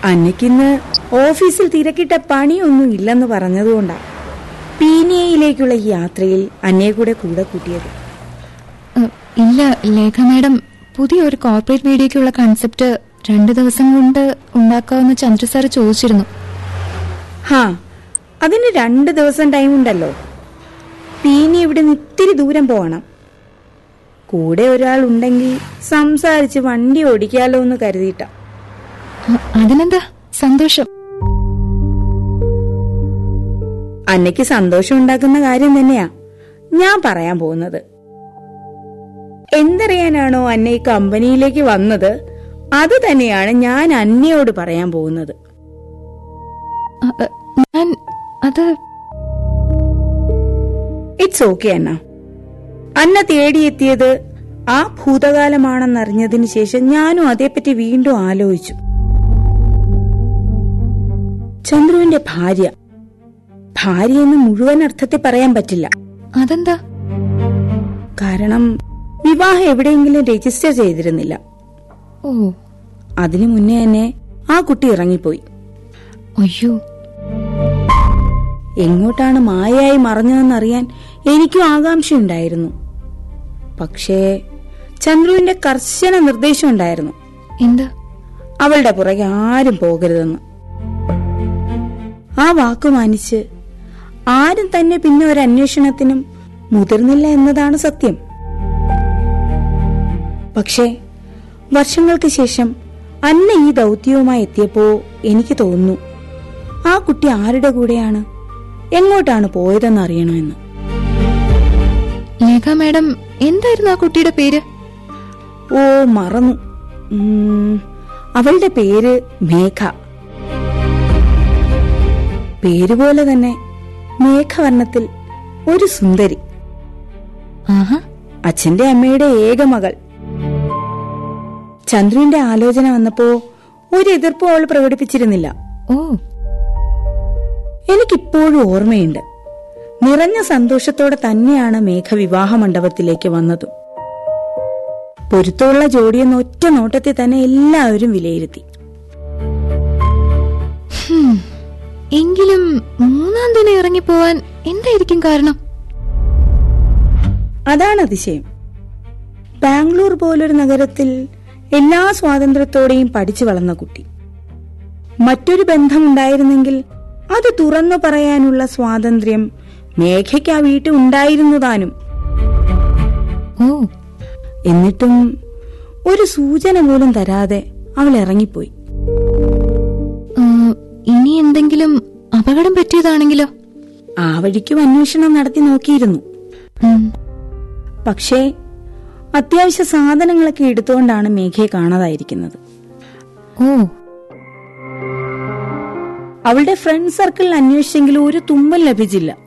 അന്നയ്ക്കിന്ന് ഓഫീസിൽ തിരക്കിട്ട പണിയൊന്നും ഇല്ലെന്ന് പറഞ്ഞതുകൊണ്ടാ പീനിയയിലേക്കുള്ള ഈ യാത്രയിൽ അന്നയെ കൂടെ കൂടെ കൂട്ടിയത് ഏ, ഇല്ല ലേഖ മാഡം പുതിയൊരു കോർപ്പറേറ്റ് മീഡിയയ്ക്കുള്ള കൺസെപ്റ്റ് രണ്ടു ദിവസം കൊണ്ട് ഉണ്ടാക്കാമെന്ന് ചന്ദ്ര സാർ ചോദിച്ചിരുന്നു ഹാ അതിന് രണ്ട് ദിവസം ടൈം ഉണ്ടല്ലോ പീനി ഇവിടെ ഇത്തിരി ദൂരം പോകണം കൂടെ ഒരാൾ ഉണ്ടെങ്കിൽ സംസാരിച്ച് വണ്ടി ഓടിക്കാലോ എന്ന് കരുതിയിട്ടാ അ, അതിനെന്താ സന്തോഷം അന്നയ്ക്ക് സന്തോഷം ഉണ്ടാക്കുന്ന കാര്യം തന്നെയാ ഞാൻ പറയാൻ പോകുന്നത് എന്തറിയാനാണോ അന്ന ഈ കമ്പനിയിലേക്ക് വന്നത് അത് തന്നെയാണ് ഞാൻ അന്നയോട് പറയാൻ പോകുന്നത് അ, അ, ഞാൻ അത് ഇറ്റ്സ് ഓക്കെ അന്ന അന്ന തേടിയെത്തിയത് ആ ഭൂതകാലമാണെന്നറിഞ്ഞതിന് ശേഷം ഞാനും അതേപ്പറ്റി വീണ്ടും ആലോചിച്ചു ചന്ദ്രുവിന്റെ ഭാര്യ ഭാര്യ എന്ന് മുഴുവൻ അർത്ഥത്തിൽ പറയാൻ പറ്റില്ല അതെന്താ കാരണം വിവാഹം എവിടെയെങ്കിലും രജിസ്റ്റർ ചെയ്തിരുന്നില്ല ഓ അതിനു മുന്നേ തന്നെ ആ കുട്ടി ഇറങ്ങിപ്പോയി അയ്യോ എങ്ങോട്ടാണ് മായയായി മറഞ്ഞതെന്നറിയാൻ എനിക്കും ആകാംക്ഷയുണ്ടായിരുന്നു പക്ഷേ ചന്ദ്രുവിന്റെ കർശന നിർദ്ദേശം ഉണ്ടായിരുന്നു എന്താ അവളുടെ പുറകെ ആരും പോകരുതെന്ന് ആ വാക്ക് മാനിച്ച് ആരും തന്നെ പിന്നെ ഒരു അന്വേഷണത്തിനും മുതിർന്നില്ല എന്നതാണ് സത്യം പക്ഷേ വർഷങ്ങൾക്ക് ശേഷം അന്ന ഈ ദൗത്യവുമായി എത്തിയപ്പോ എനിക്ക് തോന്നുന്നു ആ കുട്ടി ആരുടെ കൂടെയാണ് എങ്ങോട്ടാണ് പോയതെന്ന് അറിയണമെന്ന് ലേഖ മാഡം എന്തായിരുന്നു ആ കുട്ടിയുടെ പേര് ഓ മറന്നു ഉം, അവളുടെ പേര് മേഘ പേരുപോലെ തന്നെ മേഘവർണ്ണത്തിൽ ഒരു സുന്ദരി ആഹാ അച്ഛന്റെ അമ്മയുടെ ഏക മകൾ ചന്ദ്രുവിന്റെ ആലോചന വന്നപ്പോ ഒരു എതിർപ്പും അവൾ പ്രകടിപ്പിച്ചിരുന്നില്ല ഓ എനിക്കിപ്പോഴും ഓർമ്മയുണ്ട് നിറഞ്ഞ സന്തോഷത്തോടെ തന്നെയാണ് മേഘ വിവാഹ മണ്ഡപത്തിലേക്ക് വന്നത് പൊരുത്തമുള്ള ജോഡിയെന്ന് ഒറ്റ നോട്ടത്തിൽ തന്നെ എല്ലാവരും വിലയിരുത്തി ഹും. എങ്കിലും മൂന്നാം ദിനം ഇറങ്ങിപ്പോവാൻ എന്തായിരിക്കും കാരണം അതാണ് അതിശയം ബാംഗ്ലൂർ പോലൊരു നഗരത്തിൽ എല്ലാ സ്വാതന്ത്ര്യത്തോടെയും പഠിച്ചു വളർന്ന കുട്ടി മറ്റൊരു ബന്ധമുണ്ടായിരുന്നെങ്കിൽ അത് തുറന്നു പറയാനുള്ള സ്വാതന്ത്ര്യം മേഘയ്ക്ക് ആ വീട്ടിൽ ഉണ്ടായിരുന്നു താനും ഓ എന്നിട്ടും ഒരു സൂചന പോലും തരാതെ അവൾ ഇറങ്ങിപ്പോയി ആ, ഇനി എന്തെങ്കിലും അപകടം പറ്റിയതാണെങ്കിലോ ആ വഴിക്കും അന്വേഷണം നടത്തി നോക്കിയിരുന്നു ഉം. പക്ഷേ അത്യാവശ്യ സാധനങ്ങളൊക്കെ എടുത്തുകൊണ്ടാണ് മേഘയെ കാണാതായിരിക്കുന്നത് ഓ അവളുടെ ഫ്രണ്ട് സർക്കിളിൽ അന്വേഷിച്ചെങ്കിലും ഒരു തുമ്പൽ ലഭിച്ചില്ല